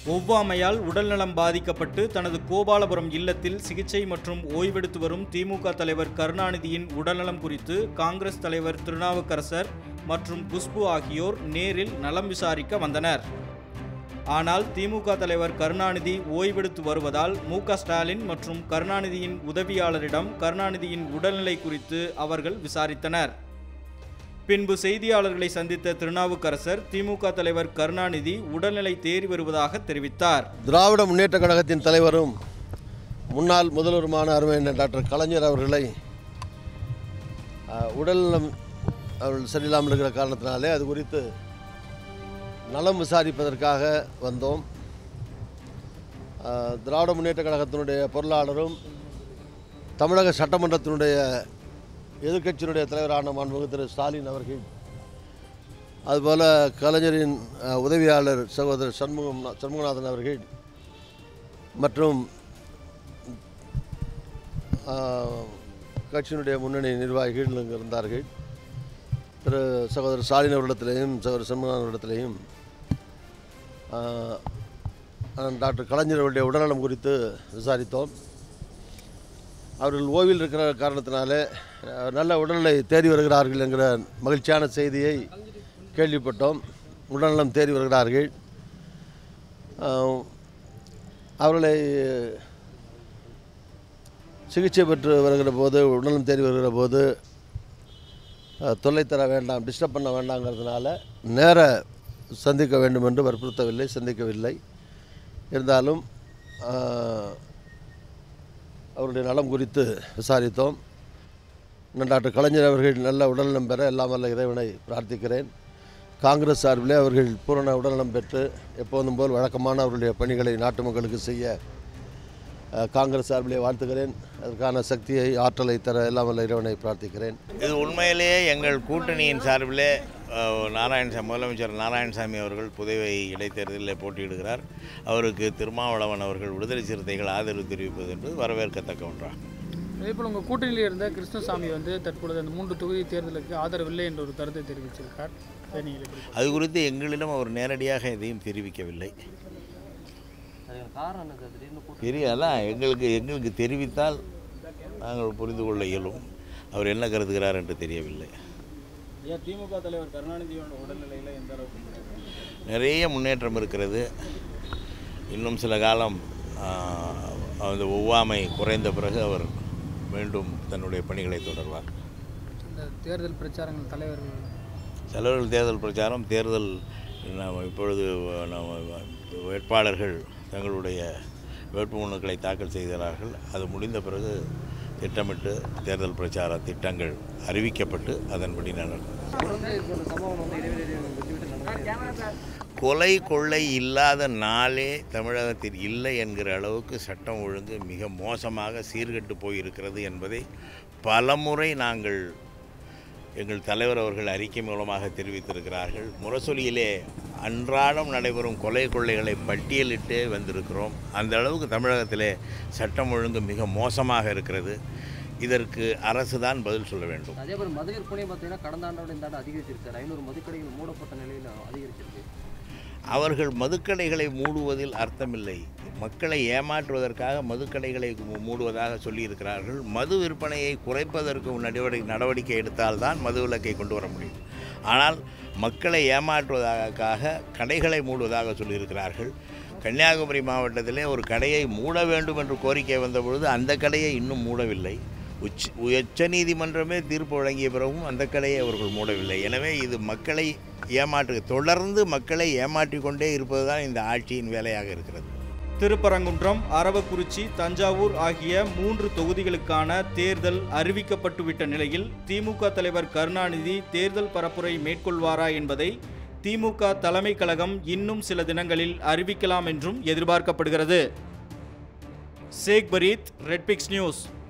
ஒவ்வாமையால் உடல்நலம் பாதிக்கப்பட்டு தனது கோபாலபுரம் இல்லத்தில் சிகிச்சை மற்றும் ஓய்வெடுத்து வரும் திமுக தலைவர் கருணாநிதியின் உடல்நலம் குறித்து காங்கிரஸ் தலைவர் திருநாவுக்கரசர் மற்றும் குஷ்பு ஆகியோர் நேரில் நலம் விசாரிக்க வந்தனர் ஆனால் திமுக தலைவர் கருணாநிதி ஓய்வெடுத்து வருவதால் மு க ஸ்டாலின் மற்றும் கருணாநிதியின் உதவியாளரிடம் கருணாநிதியின் உடல்நிலை குறித்து அவர்கள் விசாரித்தனர் பின்பு செய்தியாளர்களை சந்தித்த திருநாவுக்கரசர் திமுக தலைவர் கருணாநிதி உடல்நிலை தேறி வருவதாக தெரிவித்தார் திராவிட முன்னேற்ற கழகத்தின் தலைவரும் முன்னாள் முதல்வருமான அருமையண்ணன் டாக்டர் கலைஞர் அவர்களை அஹ், உடல்நலம் அவர்கள் சரியில்லாமல் இருக்கிற காரணத்தினாலே அது குறித்து நலம் விசாரிப்பதற்காக வந்தோம் அஹ், திராவிட முன்னேற்ற கழகத்தினுடைய பொருளாளரும் தமிழக சட்டமன்றத்தினுடைய எதிர்க்கட்சியினுடைய தலைவரான மாண்புமிகு திரு ஸ்டாலின் அவர்கள் அதுபோல் கலைஞரின் அஹ், உதவியாளர் சகோதரர் சண்முகம் சண்முகநாதன் அவர்கள் மற்றும் அஹ், கட்சியினுடைய முன்னணி நிர்வாகிகள் இங்கு இருந்தார்கள் திரு சகோதரர் ஸ்டாலின் அவர்களிடத்திலேயும் சகோதரர் சண்முகநாதன் அவர்களிடத்திலேயும் அஹ், அஹ், டாக்டர் கலைஞர் அவருடைய உடல்நலம் குறித்து விசாரித்தோம் அவர்கள் ஓய்வில் இருக்கிற காரணத்தினாலே அஹ், நல்ல உடல்நிலை தேடி வருகிறார்கள் என்கிற மகிழ்ச்சியான செய்தியை கேள்விப்பட்டோம் உடல்நலம் தேடி வருகிறார்கள் அஹ், அவர்களை சிகிச்சை பெற்று வருகிற போது உடல்நலம் தேடி வருகிற போது அஹ், தொல்லை தர வேண்டாம் டிஸ்டர்ப் பண்ண வேண்டாங்கிறதுனால நேர சந்திக்க வேண்டும் என்று வற்புறுத்தவில்லை சந்திக்கவில்லை இருந்தாலும் அஹ், அவருடைய நலம் குறித்து விசாரித்தோம் இன்னும் டாக்டர் கலைஞர் அவர்கள் நல்ல உடல்நலம் பெற எல்லாம் வல்ல இறைவனை பிரார்த்திக்கிறேன் காங்கிரஸ் சார்பிலே அவர்கள் பூரண உடல்நலம் பெற்று எப்போதும் போல் வழக்கமான அவருடைய பணிகளை நாட்டு மக்களுக்கு செய்ய அஹ், காங்கிரஸ் சார்பிலே வாழ்த்துகிறேன் அதற்கான சக்தியை ஆற்றலை தர எல்லாம் வல்ல இறைவனை பிரார்த்திக்கிறேன் இது உண்மையிலேயே எங்கள் கூட்டணியின் சார்பிலே அஹ், நாராயணசாமி முதலமைச்சர் நாராயணசாமி அவர்கள் புதுவை இடைத்தேர்தலில் போட்டியிடுகிறார் அவருக்கு திருமாவளவன் அவர்கள் விடுதலை சிறுத்தைகள் ஆதரவு தெரிவிப்பது என்பது வரவேற்கத்தக்க ஒன்றாகும் அதேபோல் உங்கள் கூட்டணியில் இருந்த கிருஷ்ணசாமி வந்து தற்பொழுது அந்த மூன்று தொகுதி தேர்தலுக்கு ஆதரவில்லை என்ற ஒரு கருத்தை தெரிவிச்சிருக்கார் இதை நீங்கள் எப்படி அது குறித்து எங்களிடம் அவர் நேரடியாக எதையும் தெரிவிக்கவில்லை பெரிய அதான் எங்களுக்கு எங்களுக்கு தெரிவித்தால் நாங்கள் புரிந்து கொள்ள இயலும் அவர் என்ன கருதுகிறார் என்று தெரியவில்லை ஏன் திமுக தலைவர் கருணாநிதியோட உடல்நிலையில் எந்த அளவுக்கு நிறைய முன்னேற்றம் இருக்கிறது இன்னும் சில காலம் ஆஹ், அந்த ஒவ்வாமை குறைந்த பிறகு அவர் மீண்டும் தன்னுடைய பணிகளை தொடர்வார் இந்த தேர்தல் பிரச்சாரங்கள் தலைவர்கள் தலைவர்கள் தேர்தல் பிரச்சாரம் தேர்தல் நாம் இப்பொழுது நம்ம வேட்பாளர்கள் தங்களுடைய வேட்புமனுக்களை தாக்கல் செய்கிறார்கள் அது முடிந்த பிறகு திட்டமிட்டு தேர்தல் பிரச்சார திட்டங்கள் அறிவிக்கப்பட்டு அதன்படி நடக்கும் கொலை கொள்ளை இல்லாத நாளே தமிழகத்தில் இல்லை என்கிற அளவுக்கு சட்டம் ஒழுங்கு மிக மோசமாக சீர்கெட்டு போயிருக்கிறது என்பதை பலமுறை நாங்கள் எங்கள் தலைவர் அவர்கள் அறிக்கை மூலமாக தெரிவித்திருக்கிறார்கள் முரசொலியிலே அன்றாடம் நடைபெறும் கொலை கொள்ளைகளை பட்டியலிட்டே வந்திருக்கிறோம் அந்த அளவுக்கு தமிழகத்திலே சட்டம் ஒழுங்கு மிக மோசமாக இருக்கிறது இதற்கு அரசு தான் பதில் சொல்ல வேண்டும் அதே போல் மது விற்பனை பார்த்தீங்கன்னா கடந்த ஆண்டோட இந்த ஆண்டு அதிகரிச்சிருக்கு ஐநூறு மதுக்கடைகள் மூடப்பட்ட நிலையில் அதிகரிச்சிருக்கு அவர்கள் மதுக்கடைகளை மூடுவதில் அர்த்தமில்லை மக்களை ஏமாற்றுவதற்காக மதுக்கடைகளை மூ- மூடுவதாக சொல்லியிருக்கிறார்கள் மது விற்பனையை குறைப்பதற்கு நடவடிக்கை நடவடிக்கை எடுத்தால்தான் மது விலக்கை கொண்டு வர முடியும் ஆனால் மக்களை ஏமாற்றுவதற்காக கடைகளை மூடுவதாக சொல்லியிருக்கிறார்கள் கன்னியாகுமரி மாவட்டத்திலே ஒரு கடையை மூட வேண்டும் என்று கோரிக்கை வந்தபொழுது அந்த கடையை இன்னும் மூடவில்லை உச்ச உச்சநீதிமன்றமே தீர்ப்பு வழங்கிய பிறகும் அந்த கடையை அவர்கள் மூடவில்லை எனவே இது மக்களை ஏமாற்று தொடர்ந்து மக்களை ஏமாற்றிக் கொண்டே இருப்பதுதான் இந்த ஆட்சியின் வேலையாக இருக்கிறது திருப்பரங்குன்றம் அரவக்குறிச்சி தஞ்சாவூர் ஆகிய மூன்று தொகுதிகளுக்கான தேர்தல் அறிவிக்கப்பட்டுவிட்ட நிலையில் திமுக தலைவர் கருணாநிதி தேர்தல் பரப்புரை மேற்கொள்வாரா என்பதை திமுக தலைமை கழகம் இன்னும் சில தினங்களில் அறிவிக்கலாம் என்றும் எதிர்பார்க்கப்படுகிறது சேக் பரீத் ரெட்பிக்ஸ் நியூஸ்